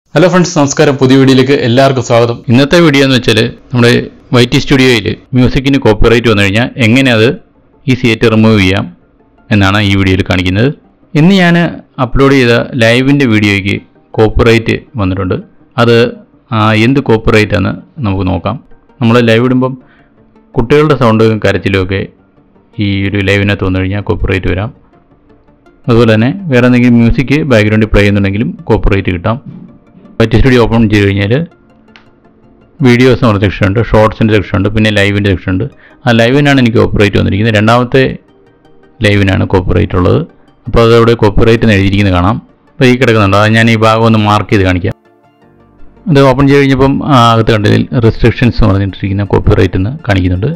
hello friends നമസ്കാരം പുതിയ വീഡിയോയിലേക്ക് എല്ലാവർക്കും സ്വാഗതം ഇന്നത്തെ വീഡിയോ എന്ന് വെച്ചാൽ നമ്മുടെ വൈറ്റി സ്റ്റുഡിയോയിൽ മ്യൂസിക്കിന് കോപ്പിറൈറ്റ് വന്നു കഴിഞ്ഞാൽ എങ്ങനെ അത് ഈസി ആയിട്ട് റിമൂവ് ചെയ്യാം എന്നാണ് ഈ വീഡിയോയിൽ കാണിക്കുന്നത് ഇന്ന് ഞാൻ അപ്ലോഡ് ചെയ്ത ലൈവിൻ്റെ വീഡിയോയ്ക്ക് കോപ്പിറൈറ്റ് വന്നിട്ടുണ്ട് അത് ആ, എന്ത് കോപ്പിറൈറ്റ് എന്ന് നമുക്ക് നോക്കാം നമ്മൾ ലൈവ് ഇടുമ്പം കുട്ടികളുടെ സൗണ്ടും കരച്ചിലും ഒക്കെ ഈ ഒരു ലൈവിനകത്ത് വന്നു കഴിഞ്ഞാൽ കോപ്പിറൈറ്റ് വരാം അതുപോലെ തന്നെ വേറെ എന്തെങ്കിലും മ്യൂസിക് ബാക്ക്ഗ്രൗണ്ടിൽ പ്ലേ ചെയ്യുന്നുണ്ടെങ്കിലും കോപ്പിറൈറ്റ് കിട്ടാം വൈറ്റി സ്റ്റുഡിയോ ഓപ്പൺ ചെയ്ത് കഴിഞ്ഞാൽ വീഡിയോസ് എന്ന് പറഞ്ഞ സെക്ഷൻ ഉണ്ട് ഷോർട്സിൻ്റെ സെക്ഷൻ ഉണ്ട് പിന്നെ ലൈവിൻ്റെ സെക്ഷൻ ഉണ്ട് ആ ലൈവിനാണ് എനിക്ക് കോപ്പറേറ്റ് വന്നിരിക്കുന്നത് രണ്ടാമത്തെ ലൈവിനാണ് കോപ്പറേറ്റ് ഉള്ളത് അപ്പോൾ അതവിടെ കോപ്പറേറ്റ് എന്ന് എഴുതിയിരിക്കുന്നത് കാണാം അപ്പോൾ ഈ കിടക്കുന്നുണ്ട് അത് ഞാൻ ഈ ഭാഗം ഒന്ന് മാർക്ക് ചെയ്ത് കാണിക്കാം ഇത് ഓപ്പൺ ചെയ്ത് കഴിഞ്ഞപ്പം ആ, അകത്ത് കണ്ടതിൽ റെസ്ട്രിക്ഷൻസ് എന്ന് പറഞ്ഞിട്ടിരിക്കുന്ന കോപ്പിറൈറ്റ് എന്ന് കാണിക്കുന്നുണ്ട്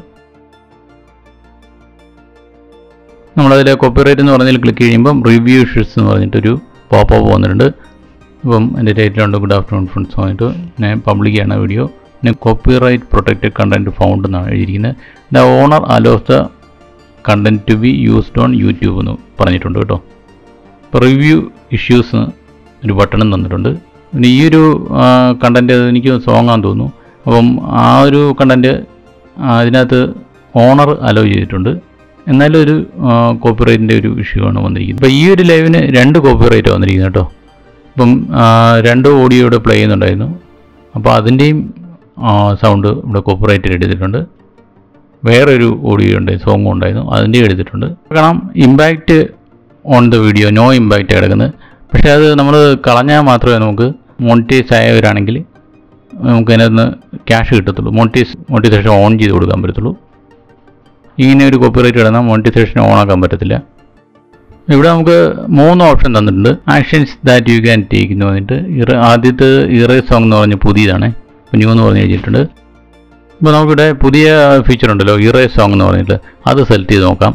നമ്മളതിൽ കോപ്പിറൈറ്റ് എന്ന് പറഞ്ഞതിൽ ക്ലിക്ക് ചെയ്യുമ്പം റിവ്യൂ ഇഷ്യൂസ് എന്ന് പറഞ്ഞിട്ടൊരു പോപ്പ് അപ്പ് വന്നിട്ടുണ്ട് അപ്പം എൻ്റെ ടൈറ്റിലുണ്ട് ഗുഡ് ആഫ്റ്റർനൂൺ ഫ്രണ്ട്സ് പറഞ്ഞിട്ട് ഞാൻ പബ്ലിക് ചെയ്യണ വീഡിയോ പിന്നെ കോപ്പിറൈറ്റ് പ്രൊട്ടക്റ്റഡ് കണ്ടന്റ് ഫൗണ്ട് എന്നാണ് എഴുതിയിരിക്കുന്നത് the owner allows the content to be used on YouTube എന്ന് പറഞ്ഞിട്ടുണ്ട് കേട്ടോ ഇപ്പോൾ റിവ്യൂ ഇഷ്യൂസ് ഒരു ബട്ടണും തന്നിട്ടുണ്ട് പിന്നെ ഈ ഒരു കണ്ടന്റ് എനിക്ക് സോങ് ആണെന്ന് തോന്നുന്നു അപ്പം ആ ഒരു കണ്ടന്റ് അതിനകത്ത് ഓണർ അലോ ചെയ്തിട്ടുണ്ട് എന്നാലും ഒരു കോപ്പിറൈറ്റിൻ്റെ ഒരു ഇഷ്യൂ ആണ് വന്നിരിക്കുന്നത് അപ്പോൾ ഈ ഒരു ലൈവിന് രണ്ട് കോപ്പിറൈറ്റ് വന്നിരിക്കുന്നത് കേട്ടോ ഇപ്പം ആ, രണ്ട് ഓഡിയോ ഇവിടെ പ്ലേ ചെയ്യുന്നുണ്ടായിരുന്നു അപ്പോൾ അതിൻ്റെയും സൗണ്ട് ഇവിടെ കോപ്പറേറ്റർ എടുത്തിട്ടുണ്ട് വേറൊരു ഓഡിയോ ഉണ്ട് സോങ്ങും ഉണ്ടായിരുന്നു അതിൻ്റെയും എടുത്തിട്ടുണ്ട് കാണാം impact on the video no impact കിടക്കുന്നത് പക്ഷേ അത് നമ്മൾ കളഞ്ഞാൽ മാത്രമേ നമുക്ക് മോണിറ്റൈസ് ആയവരാണെങ്കിൽ നമുക്ക് അതിനകത്ത് ക്യാഷ് കിട്ടത്തുള്ളൂ മോണിറ്റൈസ് മോണിറ്റൈസേഷൻ ഓൺ ചെയ്ത് കൊടുക്കാൻ പറ്റത്തുള്ളൂ ഇങ്ങനെ ഒരു കോപ്പിറൈറ്റ് കിടന്നാൽ മോണിറ്റൈസേഷൻ ഓൺ ആക്കാൻ പറ്റത്തില്ല ഇവിടെ നമുക്ക് മൂന്ന് ഓപ്ഷൻ തന്നിട്ടുണ്ട് actions that you can take എന്ന് പറഞ്ഞിട്ട് ഇറ ആദ്യത്തെ ഇറേ സോങ് എന്ന് പറഞ്ഞ് പുതിയതാണ് ഇപ്പോൾ ന്യൂ എന്ന് പറഞ്ഞ് എഴുതിയിട്ടുണ്ട് ഇപ്പോൾ നമുക്കിവിടെ പുതിയ ഫീച്ചർ ഉണ്ടല്ലോ ഇറേ സോങ് എന്ന് പറഞ്ഞിട്ട് അത് സെലക്ട് ചെയ്ത് നോക്കാം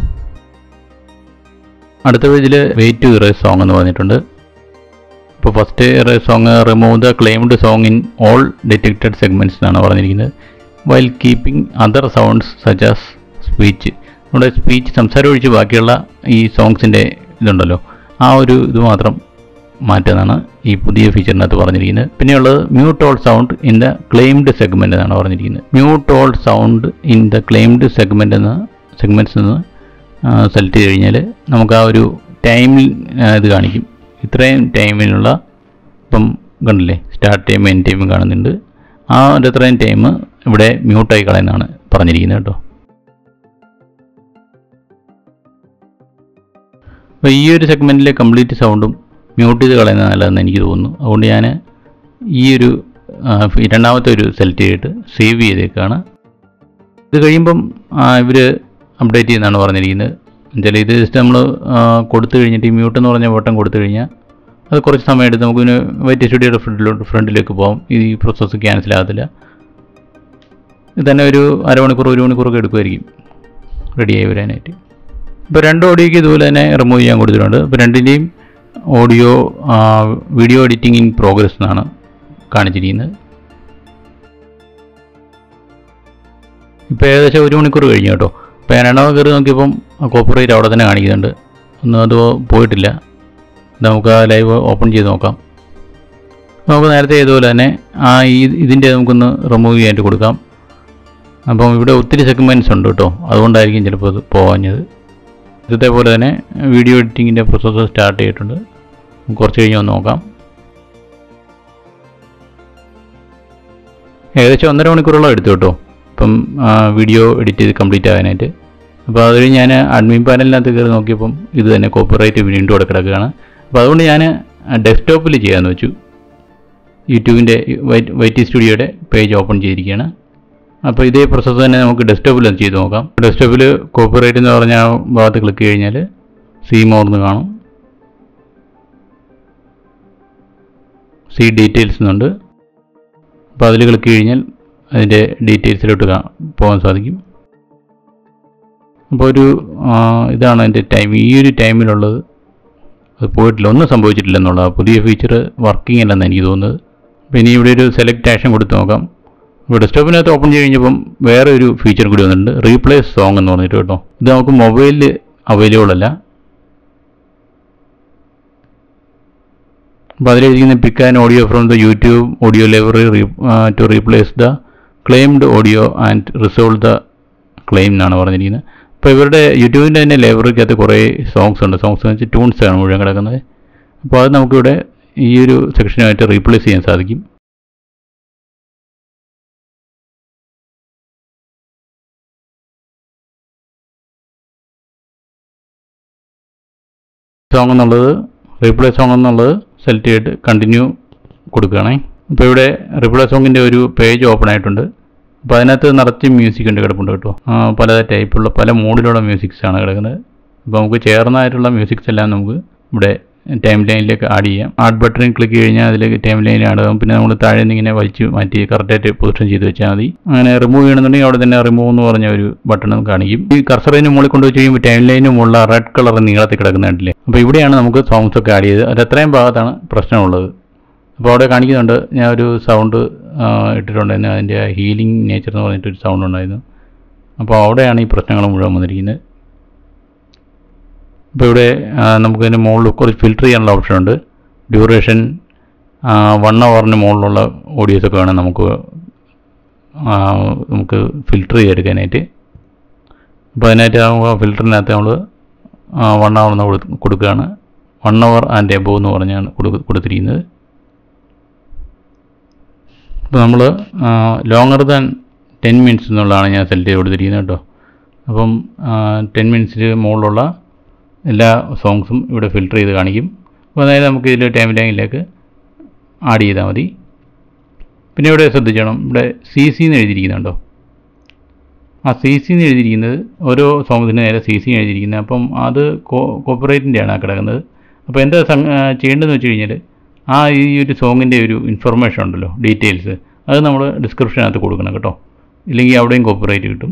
അടുത്ത പേജിൽ വെയിറ്റ് ടു ഇറേ സോങ് എന്ന് പറഞ്ഞിട്ടുണ്ട് ഇപ്പോൾ first erase song remove the claimed song in all detected segments എന്നാണ് പറഞ്ഞിരിക്കുന്നത് while keeping other sounds such as speech നമ്മുടെ സ്പീച്ച് സംസാരം ഒഴിച്ച് ബാക്കിയുള്ള ഈ സോങ്സിൻ്റെ ഇതുണ്ടല്ലോ ആ ഒരു ഇത് മാത്രം മാറ്റുന്നതാണ് ഈ പുതിയ ഫീച്ചറിനകത്ത് പറഞ്ഞിരിക്കുന്നത് പിന്നെയുള്ളത് mute all sound in the claimed segment എന്നാണ് പറഞ്ഞിരിക്കുന്നത് mute all sound in the claimed segment എന്ന സെഗ്മെൻറ്റ്സ് നിന്ന് സെലക്ട് ചെയ്ത് കഴിഞ്ഞാൽ നമുക്ക് ആ ഒരു ടൈമിൽ ഇത് കാണിക്കും ഇത്രയും ടൈമിനുള്ള ഇപ്പം കണ്ടില്ലേ സ്റ്റാർട്ട് ടൈം എൻഡ് ടൈം കാണുന്നുണ്ട് ആ ഒരു അത്രയും ടൈം ഇവിടെ മ്യൂട്ടായി കളയുന്നതാണ് പറഞ്ഞിരിക്കുന്നത് കേട്ടോ അപ്പോൾ ഈ ഒരു സെഗ്മെൻറ്റിലെ കംപ്ലീറ്റ് സൗണ്ടും മ്യൂട്ട് ചെയ്ത് കളയുന്നത് നല്ലതെന്ന് എനിക്ക് തോന്നുന്നു അതുകൊണ്ട് ഞാൻ ഈ ഒരു ആ, ഈ രണ്ടാമത്തെ ഒരു സെലക്ട് ചെയ്തിട്ട് സേവ് ചെയ്തേക്കാണ് ഇത് കഴിയുമ്പം ഇവർ അപ്ഡേറ്റ് ചെയ്യുന്നതാണ് പറഞ്ഞിരിക്കുന്നത് എന്നുവെച്ചാൽ ഇത് ജസ്റ്റ് നമ്മൾ കൊടുത്തു കഴിഞ്ഞിട്ട് ഈ മ്യൂട്ട് എന്ന് പറഞ്ഞ ബട്ടൺ കൊടുത്തു കഴിഞ്ഞാൽ അത് കുറച്ച് സമയം എടുത്ത് നമുക്ക് പിന്നെ വൈറ്റ് സ്റ്റുഡിയോയുടെ ഫ്രണ്ടിലോട്ട് ഫ്രണ്ടിലേക്ക് പോകാം ഈ പ്രോസസ്സ് ക്യാൻസൽ ആകത്തില്ല ഇത് തന്നെ ഒരു അരമണിക്കൂർ ഒരു മണിക്കൂറൊക്കെ എടുക്കുമായിരിക്കും റെഡിയായി വരാനായിട്ട് ഇപ്പോൾ രണ്ട് ഓഡിയോയ്ക്ക് ഇതുപോലെ തന്നെ റിമൂവ് ചെയ്യാൻ കൊടുത്തിട്ടുണ്ട് ഇപ്പോൾ രണ്ടിൻ്റെയും audio video editing in progress എന്നാണ് കാണിച്ചിരിക്കുന്നത് ഇപ്പോൾ ഏകദേശം ഒരു മണിക്കൂർ കഴിഞ്ഞു കേട്ടോ ഇപ്പോൾ ഞാൻ രണ്ടാമത് കയറി നോക്കിയപ്പം കോപ്പറേറ്റ് അവിടെ തന്നെ കാണിക്കുന്നുണ്ട് ഒന്നും അത് പോയിട്ടില്ല ഇത് നമുക്ക് ആ ലൈവ് ഓപ്പൺ ചെയ്ത് നോക്കാം നമുക്ക് നേരത്തെ ഇതുപോലെ തന്നെ ആ ഈ ഇതിൻ്റെ നമുക്കൊന്ന് റിമൂവ് ചെയ്യാനായിട്ട് കൊടുക്കാം അപ്പം ഇവിടെ ഒത്തിരി സെഗ്മെൻറ്റ്സ് ഉണ്ട് കേട്ടോ അതുകൊണ്ടായിരിക്കും ചിലപ്പോൾ ഇത് പോകാഞ്ഞത് ഇതേ പോലെ തന്നെ വീഡിയോ എഡിറ്റിങ്ങിൻ്റെ പ്രോസസ്സ് സ്റ്റാർട്ട് ചെയ്തിട്ടുണ്ട് നമുക്ക് കുറച്ച് കഴിഞ്ഞ് ഒന്ന് നോക്കാം ഏകദേശം ഒന്നര മണിക്കൂറോളം എടുത്തു കേട്ടോ ഇപ്പം ആ, വീഡിയോ എഡിറ്റ് ചെയ്ത് കംപ്ലീറ്റ് ആകാനായിട്ട് അപ്പോൾ അത് കഴിഞ്ഞ് ഞാൻ അഡ്മിൻ പാനലിനകത്ത് കയറി നോക്കിയപ്പം ഇത് തന്നെ കോപ്പിറൈറ്റ് വീണ്ടും ഇവിടെ കിടക്കുകയാണ് അപ്പോൾ അതുകൊണ്ട് ഞാൻ ഡെസ്ക്ടോപ്പിൽ ചെയ്യാമെന്ന് വെച്ചു യൂട്യൂബിൻ്റെ വൈറ്റ് വൈറ്റി സ്റ്റുഡിയോയുടെ പേജ് ഓപ്പൺ ചെയ്തിരിക്കുകയാണ് അപ്പോൾ ഇതേ പ്രോസസ്സ് തന്നെ നമുക്ക് ഡെസ്ക്ടോപ്പിൽ അത് ചെയ്ത് നോക്കാം ഡെസ്ക്ടോപ്പിൽ കോപ്പിറൈറ്റ് എന്ന് പറഞ്ഞ ആ ഭാഗത്ത് ക്ലിക്ക് കഴിഞ്ഞാൽ സി മോർന്ന് കാണും സി ഡീറ്റെയിൽസ് എന്നുണ്ട് അപ്പോൾ അതിൽ ക്ലിക്ക് കഴിഞ്ഞാൽ അതിൻ്റെ ഡീറ്റെയിൽസിലോട്ട് കാ- പോകാൻ സാധിക്കും അപ്പോൾ ഒരു ആ, ഇതാണ് അതിൻ്റെ ടൈം ഈ ഒരു ടൈമിലുള്ളത് അത് പോയിട്ടില്ല ഒന്നും സംഭവിച്ചിട്ടില്ല എന്നുള്ളത് പുതിയ ഫീച്ചർ വർക്കിംഗ് അല്ലെന്ന് എനിക്ക് തോന്നുന്നത് അപ്പോൾ ഇനി ഇവിടെ ഒരു സെലക്ട് ആക്ഷൻ കൊടുത്ത് നോക്കാം ഇപ്പോൾ ഡെസ്ക്ടോപ്പിനകത്ത് ഓപ്പൺ ചെയ്ത് കഴിഞ്ഞപ്പം വേറെ ഒരു ഫീച്ചർ കൂടി വന്നിട്ടുണ്ട് റീപ്ലേസ് സോങ് എന്ന് പറഞ്ഞിട്ട് കേട്ടോ ഇത് നമുക്ക് മൊബൈലിൽ അവൈലബിൾ അല്ല അപ്പോൾ അതിലെഴുതിക്കുന്ന pick and audio from the YouTube audio library to replace the claimed audio and resolve the claim എന്നാണ് പറഞ്ഞിരിക്കുന്നത് അപ്പോൾ ഇവരുടെ യൂട്യൂബിൻ്റെ തന്നെ ലൈബ്രറിക്കകത്ത് കുറേ സോങ്സ് ഉണ്ട് സോങ്സ് എന്ന് വെച്ചാൽ ട്യൂൺസ് ആണ് മുഴുവൻ കിടക്കുന്നത് അപ്പോൾ അത് നമുക്കിവിടെ ഈ ഒരു സെക്ഷനുമായിട്ട് റീപ്ലേസ് ചെയ്യാൻ സാധിക്കും സോങ് എന്നുള്ളത് റീപ്ലേ സോങ് എന്നുള്ളത് സെലക്ട് ചെയ്തിട്ട് കണ്ടിന്യൂ കൊടുക്കുകയാണേ ഇപ്പോൾ ഇവിടെ റിപ്ലേ സോങ്ങിൻ്റെ ഒരു പേജ് ഓപ്പൺ ആയിട്ടുണ്ട് അപ്പോൾ അതിനകത്ത് നിറച്ച് മ്യൂസിക് ഉണ്ട് കിടപ്പുണ്ട് കേട്ടോ ആ, പല ടൈപ്പുള്ള പല മൂഡിലുള്ള മ്യൂസിക്സ് ആണ് കിടക്കുന്നത് അപ്പോൾ നമുക്ക് ചേർന്നതായിട്ടുള്ള മ്യൂസിക്സ് എല്ലാം നമുക്ക് ഇവിടെ ടൈം ലൈനിലേക്ക് ആഡ് ചെയ്യാം ആഡ് ബട്ടണിൽ ക്ലിക്ക് കഴിഞ്ഞാൽ അതിലേക്ക് ടൈം ലൈൻ ആഡ് ആകും പിന്നെ നമ്മൾ താഴെ നിന്ന് ഇങ്ങനെ വലിച്ച് മാറ്റി കറക്റ്റായിട്ട് പൊസിഷൻ ചെയ്ത് വെച്ചാൽ മതി അങ്ങനെ റിമൂവ് ചെയ്യണമെന്നുണ്ടെങ്കിൽ അവിടെ തന്നെ റിമൂവ് എന്ന് പറഞ്ഞ ഒരു ബട്ടൺ നമുക്ക് കാണിക്കും ഈ കർസറിന് മുകളിൽ കൊണ്ട് വെച്ച് കഴിയുമ്പോൾ ടൈം ലൈനിന് മുകളിൽ റെഡ് കളർ നീളത്തിൽ കിടക്കുന്ന കണ്ടില്ലേ അപ്പോൾ ഇവിടെയാണ് നമുക്ക് സോങ്സ് ഒക്കെ ആഡ് ചെയ്ത് അത് അത്രയും ഭാഗത്താണ് പ്രശ്നമുള്ളത് അപ്പോൾ അവിടെ കാണിക്കുന്നുണ്ട് ഞാൻ ഒരു സൗണ്ട് ഇട്ടിട്ടുണ്ടായിരുന്നു അതിൻ്റെ ഹീലിംഗ് നേച്ചർ എന്ന് പറഞ്ഞിട്ടൊരു സൗണ്ട് ഉണ്ടായിരുന്നു അപ്പോൾ അവിടെയാണ് ഈ പ്രശ്നങ്ങൾ മുഴുവൻ വന്നിരിക്കുന്നത് ഇപ്പോൾ ഇവിടെ ആ, നമുക്കതിന് മുകളിൽ കുറച്ച് ഫിൽറ്റർ ചെയ്യാനുള്ള ഓപ്ഷൻ ഉണ്ട് ഡ്യൂറേഷൻ വൺ അവറിന് മുകളിലുള്ള ഓഡിയോസൊക്കെ വേണം നമുക്ക് ആ, നമുക്ക് ഫിൽറ്റർ ചെയ്തെടുക്കാനായിട്ട് അപ്പോൾ അതിനായിട്ട് ആ ഫിൽറ്ററിനകത്ത് നമ്മൾ വൺ അവർ എന്ന് കൊടു- കൊടുക്കുകയാണ് വൺ അവർ ആൻഡ് എബോ എന്ന് പറഞ്ഞാണ് കൊടു- കൊടുത്തിരിക്കുന്നത് ഇപ്പോൾ നമ്മൾ ലോങ്ങർ ദാൻ ടെൻ മിനിറ്റ്സ് എന്നുള്ളതാണ് ഞാൻ സെലക്ട് ചെയ്ത് കൊടുത്തിരിക്കുന്നത് കേട്ടോ അപ്പം ടെൻ മിനിറ്റ്സിന് മുകളിലുള്ള എല്ലാ സോങ്സും ഇവിടെ ഫിൽറ്റർ ചെയ്ത് കാണിക്കും അപ്പോൾ അതായത് നമുക്ക് ഇതിൽ ടൈം ലൈനിലേക്ക് ആഡ് ചെയ്താൽ മതി പിന്നെ ഇവിടെ ശ്രദ്ധിക്കണം ഇവിടെ സി സി എന്ന് എഴുതിയിരിക്കുന്നുണ്ടോ ആ സി സി എന്ന് എഴുതിയിരിക്കുന്നത് ഓരോ സോങ്സിന് നേരെ സി സി എഴുതിയിരിക്കുന്നത് അപ്പം അത് കോ കോപ്പറേറ്റിൻ്റെയാണ് ആ കിടക്കുന്നത് അപ്പോൾ എന്താ സം- ആ, ചെയ്യേണ്ടതെന്ന് വെച്ച് കഴിഞ്ഞാൽ ആ ഈ ഒരു സോങ്ങിൻ്റെ ഒരു ഇൻഫർമേഷൻ ഉണ്ടല്ലോ ഡീറ്റെയിൽസ് അത് നമ്മൾ ഡിസ്ക്രിപ്ഷനകത്ത് കൊടുക്കണം കേട്ടോ ഇല്ലെങ്കിൽ അവിടെയും കോപ്പറേറ്റ് കിട്ടും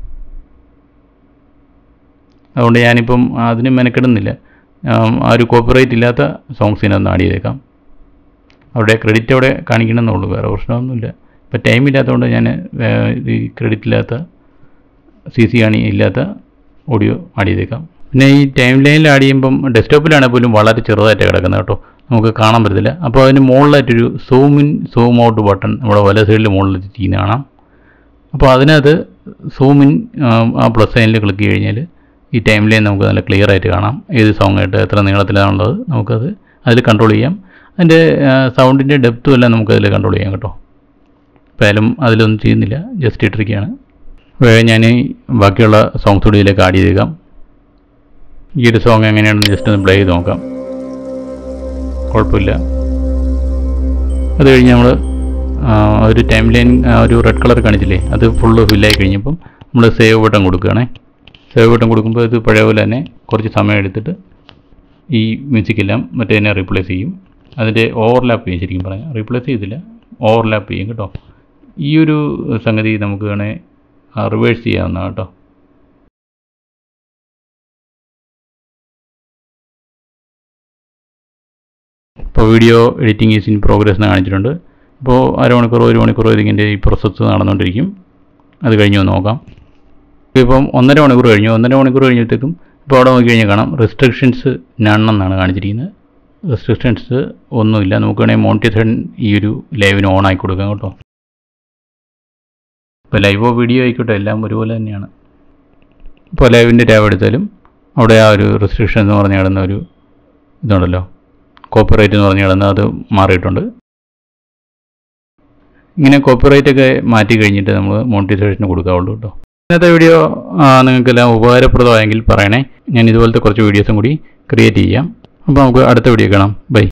അതുകൊണ്ട് ഞാനിപ്പം അതിന് മെനക്കെടുന്നില്ല ആം, ആ ഒരു കോപ്പിറൈറ്റ് ഇല്ലാത്ത സോങ്സിനൊന്ന് ആഡ് ചെയ്തേക്കാം അവിടെ ക്രെഡിറ്റ് അവിടെ കാണിക്കണമെന്നുള്ളൂ വേറെ പ്രശ്നമൊന്നുമില്ല ഇപ്പം ടൈം ഇല്ലാത്തതുകൊണ്ട് ഞാൻ വേ- ഈ ക്രെഡിറ്റ് ഇല്ലാത്ത സി സി ആണ് ഇല്ലാത്ത ഓഡിയോ ആഡ് ചെയ്തേക്കാം പിന്നെ ഈ ടൈം ലൈനിൽ ആഡ് ചെയ്യുമ്പം ഡെസ്ക്ടോപ്പിലാണെങ്കിൽ പോലും വളരെ ചെറുതായിട്ട് കിടക്കുന്നത് കേട്ടോ നമുക്ക് കാണാൻ പറ്റത്തില്ല അപ്പോൾ അതിന് മുകളിലായിട്ടൊരു zoom in zoom out button നമ്മുടെ വല സൈഡിൽ മുകളിൽ ഇരിക്കുന്ന കാണാം അപ്പോൾ അതിനകത്ത് സൂം ഇൻ ആ പ്ലസ് സൈനിൽ ക്ലിക്ക് കഴിഞ്ഞാൽ ഈ ടൈം ലൈൻ നമുക്ക് നല്ല ക്ലിയർ ആയിട്ട് കാണാം ഏത് സോങ് ആയിട്ട് എത്ര നീളത്തിലാണുള്ളത് നമുക്കത് അതിൽ കൺട്രോൾ ചെയ്യാം അതിൻ്റെ സൗണ്ടിൻ്റെ ഡെപ്തും എല്ലാം നമുക്കതിൽ കൺട്രോൾ ചെയ്യാം കേട്ടോ ഇപ്പോൾ ആയാലും അതിലൊന്നും ചെയ്യുന്നില്ല ജസ്റ്റ് ഇട്ടിരിക്കുകയാണ് വേഗം ഞാൻ ഈ ബാക്കിയുള്ള സോങ്സ് കൂടി ഇതിലേക്ക് ആഡ് ചെയ്തേക്കാം ഈ ഒരു സോങ് എങ്ങനെയാണെന്ന് ജസ്റ്റ് ഒന്ന് പ്ലേ ചെയ്ത് നോക്കാം കുഴപ്പമില്ല അത് കഴിഞ്ഞ് നമ്മൾ ഒരു ടൈം ലൈൻ ഒരു റെഡ് കളർ കാണിച്ചില്ലേ അത് ഫുള്ള് ഫില്ലായി കഴിഞ്ഞപ്പം നമ്മൾ സേവ് ബട്ടൺ കൊടുക്കുകയാണേ സേവ് ബട്ടൺ കൊടുക്കുമ്പോൾ ഇത് പഴയ പോലെ തന്നെ കുറച്ച് സമയം എടുത്തിട്ട് ഈ മ്യൂസിക്കെല്ലാം മറ്റേ തന്നെ റീപ്ലേസ് ചെയ്യും അതിൻ്റെ ഓവർലാപ്പ് ചെയ്യും ശരിക്കും പറയാം റീപ്ലേസ് ചെയ്തില്ല ഓവർലാപ്പ് ചെയ്യും കേട്ടോ ഈ ഒരു സംഗതി നമുക്ക് വേണേൽ റിവേഴ്സ് ചെയ്യാവുന്നതാണ് കേട്ടോ ഇപ്പോൾ video editing is in progress എന്ന് കാണിച്ചിട്ടുണ്ട് ഇപ്പോൾ അരമണിക്കൂറോ ഒരു മണിക്കൂറോ ഇതിൻ്റെ ഈ പ്രോസസ്സ് നടന്നുകൊണ്ടിരിക്കും അത് കഴിഞ്ഞ് ഒന്ന് നോക്കാം ഇപ്പം ഒന്നര മണിക്കൂർ കഴിഞ്ഞു ഒന്നര മണിക്കൂർ കഴിഞ്ഞപ്പോഴത്തേക്കും ഇപ്പോൾ അവിടെ നോക്കി കഴിഞ്ഞാൽ കാണാം റെസ്ട്രിക്ഷൻസ് നണ്ണെന്നാണ് കാണിച്ചിരിക്കുന്നത് റെസ്ട്രിക്ഷൻസ് ഒന്നുമില്ല നമുക്ക് വേണമെങ്കിൽ മോണിറ്റൈസേഷൻ ഈ ഒരു ലൈവിന് ഓൺ ആക്കി കൊടുക്കാം കേട്ടോ ഇപ്പോൾ ലൈവോ വീഡിയോ ആയിക്കോട്ടെ എല്ലാം ഒരുപോലെ തന്നെയാണ് ഇപ്പോൾ ലൈവിൻ്റെ ടാബ് എടുത്താലും അവിടെ ആ ഒരു റെസ്ട്രിക്ഷൻ എന്ന് പറഞ്ഞ് കിടന്ന ഒരു ഇതുണ്ടല്ലോ കോപ്പിറൈറ്റ് എന്ന് പറഞ്ഞ് കിടന്ന അത് മാറിയിട്ടുണ്ട് ഇങ്ങനെ കോപ്പിറൈറ്റ് ഒക്കെ മാറ്റി കഴിഞ്ഞിട്ട് നമ്മൾ മോണിറ്റൈസേഷന് കൊടുക്കാവുള്ളൂ കേട്ടോ ഇന്നത്തെ വീഡിയോ നിങ്ങൾക്കെല്ലാം ഉപകാരപ്രദമായെങ്കിൽ പറയണേ ഞാൻ ഇതുപോലത്തെ കുറച്ച് വീഡിയോസും കൂടി ക്രിയേറ്റ് ചെയ്യാം അപ്പോൾ നമുക്ക് അടുത്ത വീഡിയോ കാണാം ബൈ